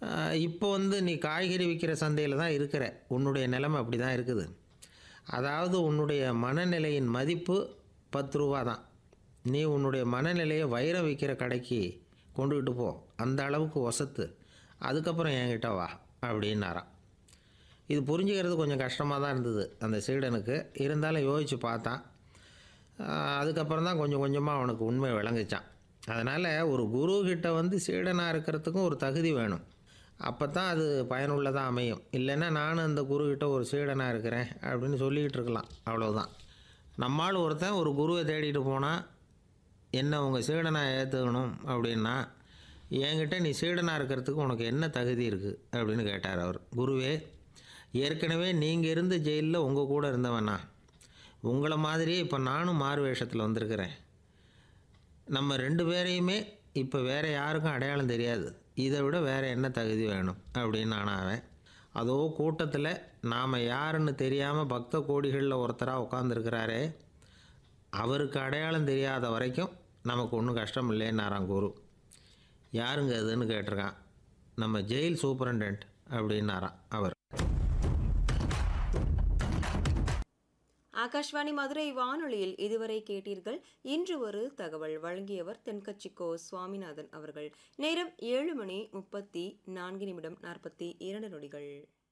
ஆஹ் இப்போ வந்து நீ காய்கறி விற்கிற சந்தையில் தான் இருக்கிற உன்னுடைய நிலைமை அப்படி தான் இருக்குது அதாவது உன்னுடைய மனநிலையின் மதிப்பு பத்து ரூபா தான் நீ உன்னுடைய மனநிலையை வைரம் விற்கிற கடைக்கு கொண்டுக்கிட்டு போ அந்த அளவுக்கு ஒசத்து அதுக்கப்புறம் என்கிட்ட வா அப்படின்னாராம் இது புரிஞ்சுக்கிறது கொஞ்சம் கஷ்டமாக தான் இருந்தது அந்த சீடனுக்கு இருந்தாலும் யோசித்து பார்த்தான் ஆஹ் அதுக்கப்புறம் தான் கொஞ்சம் கொஞ்சமாக அவனுக்கு உண்மை விளங்குச்சான் அதனால் ஒரு குரு கிட்ட வந்து சீடனாக இருக்கிறதுக்கும் ஒரு தகுதி வேணும் அப்போ தான் அது பயனுள்ளதாக அமையும் இல்லைன்னா நானும் அந்த குரு கிட்ட ஒரு சீடனாக இருக்கிறேன் அப்படின்னு சொல்லிக்கிட்டு இருக்கலாம் அவ்வளவுதான் நம்மால் ஒருத்தன் ஒரு குருவை தேடிட்டு போனால் என்ன உங்கள் சீடனாக ஏற்றுக்கணும் அப்படின்னா என்கிட்ட நீ சீடனாக இருக்கிறதுக்கு உனக்கு என்ன தகுதி இருக்குது அப்படின்னு கேட்டார் அவர் குருவே ஏற்கனவே நீங்கள் இருந்த ஜெயிலில் உங்கள் கூட இருந்தவனா உங்களை மாதிரியே இப்போ நானும் மாறு வேஷத்தில் வந்திருக்கிறேன் நம்ம ரெண்டு பேரையுமே இப்போ வேறு யாருக்கும் அடையாளம் தெரியாது இதை விட வேறு என்ன தகுதி வேணும் அப்படின்னு நான் அவன் அதோ கூட்டத்தில் நாம் யாருன்னு தெரியாமல் பக்த கோடிகளில் ஒருத்தராக உட்காந்துருக்கிறாரே அவருக்கு அடையாளம் தெரியாத வரைக்கும் நமக்கு ஒன்றும் கஷ்டம் இல்லைன்னாராம் குரு யாருங்க அதுன்னு கேட்டிருக்கான் நம்ம ஜெயில் சூப்பரண்டென்ட் அப்படின்னாராம் அவர் ஆகாஷ்வாணி மதுரை வானொலியில் இதுவரை கேட்டீர்கள் இன்று ஒரு தகவல் வழங்கியவர் தென்கட்சிக்கோ சுவாமிநாதன் அவர்கள் நேரம் ஏழு மணி முப்பத்தி நான்கு நிமிடம் நாற்பத்தி இரண்டு நொடிகள்